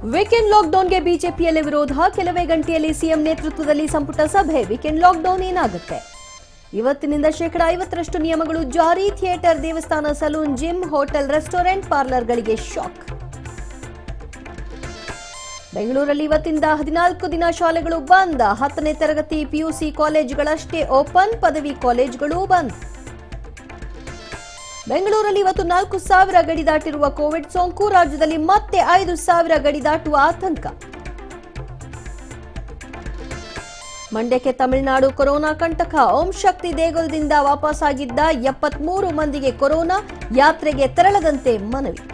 weekend ಲಾಕ್ಡೌನ್ಗೆ ಬಿಜೆಪಿಯಲ್ಲಿ ವಿರೋಧ ಕೆಲವೇ ಗಂಟೆಯಲ್ಲಿ ಸಿಎಂ ನೇತೃತ್ವದಲ್ಲಿ ಸಂಪುಟ ಸಭೆ ವೀಕೆಂಡ್ ಲಾಕ್ಡೌನ್ ಏನಾಗುತ್ತೆ ಇವತ್ತಿನಿಂದ ಶೇಕಡ ಐವತ್ತರಷ್ಟು ನಿಯಮಗಳು ಜಾರಿ ಥಿಯೇಟರ್ ದೇವಸ್ಥಾನ ಸಲೂನ್ ಜಿಮ್ ಹೋಟೆಲ್ ರೆಸ್ಟೋರೆಂಟ್ ಪಾರ್ಲರ್ಗಳಿಗೆ ಶಾಕ್ ಬೆಂಗಳೂರಲ್ಲಿ ಇವತ್ತಿಂದ ಹದಿನಾಲ್ಕು ದಿನ ಶಾಲೆಗಳು ಬಂದ್ ಹತ್ತನೇ ತರಗತಿ ಪಿಯುಸಿ ಕಾಲೇಜುಗಳಷ್ಟೇ ಓಪನ್ ಪದವಿ ಕಾಲೇಜುಗಳು ಬಂದ್ ಬೆಂಗಳೂರಲ್ಲಿ ಇವತ್ತು ನಾಲ್ಕು ಸಾವಿರ ಗಡಿ ದಾಟಿರುವ ಕೋವಿಡ್ ಸೋಂಕು ರಾಜ್ಯದಲ್ಲಿ ಮತ್ತೆ ಐದು ಸಾವಿರ ಗಡಿ ದಾಟುವ ಆತಂಕ ಮಂಡ್ಯಕ್ಕೆ ತಮಿಳುನಾಡು ಕೊರೋನಾ ಕಂಟಕ ಓಂ ಶಕ್ತಿ ದೇಗುಲದಿಂದ ವಾಪಸ್ಸಾಗಿದ್ದ ಎಪ್ಪತ್ಮೂರು ಮಂದಿಗೆ ಕೊರೋನಾ ಯಾತ್ರೆಗೆ ತೆರಳದಂತೆ ಮನವಿ